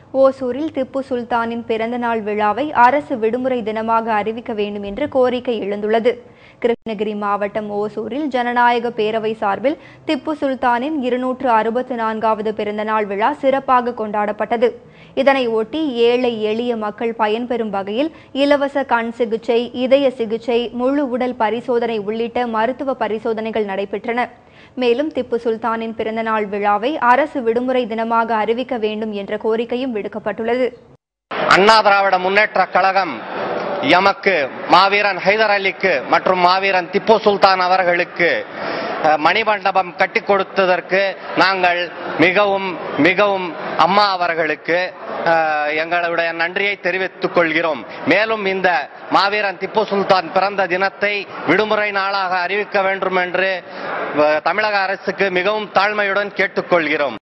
ஓசூரில் திப்பு சுல்தானின் பிறந்தநாள் விழாவை அரசு விடுமுறை தினமாக அறிவிக்க வேண்டும் என்று கோரிக்கை எழுந்துள்ளது கிருஷ்ணகிரி மாவட்டம் ஓசூரில் ஜனநாயக பேரவை சார்பில் திப்பு சுல்தானின் இருநூற்று அறுபத்து நான்காவது பிறந்தநாள் விழா சிறப்பாக கொண்டாடப்பட்டது இதனை ஒட்டி ஏழை எளிய மக்கள் பயன்பெறும் வகையில் இலவச கண் சிகிச்சை இதய சிகிச்சை முழு உடல் பரிசோதனை உள்ளிட்ட மருத்துவ பரிசோதனைகள் நடைபெற்றன மேலும் திப்பு சுல்தானின் பிறந்தநாள் விழாவை அரசு விடுமுறை தினமாக அறிவிக்க வேண்டும் என்ற கோரிக்கையும் விடுக்கப்பட்டுள்ளது அண்ணா திராவிட முன்னேற்ற கழகம் எமக்கு மாவீரன் ஹைதர் அலிக்கு மற்றும் மாவீரன் திப்பு சுல்தான் அவர்களுக்கு அஹ், மணிமண்டபம் கட்டி கொடுத்ததற்கு நாங்கள் மிகவும் மிகவும் அம்மா அவர்களுக்கு அஹ், எங்களுடைய நன்றியை தெரிவித்துக் கொள்கிறோம் மேலும் இந்த மாவீரன் திப்பு சுல்தான் பிறந்த தினத்தை விடுமுறை நாளாக அறிவிக்க வேண்டும் என்று அஹ், தமிழக அரசுக்கு மிகவும் தாழ்மையுடன் கேட்டுக்கொள்கிறோம்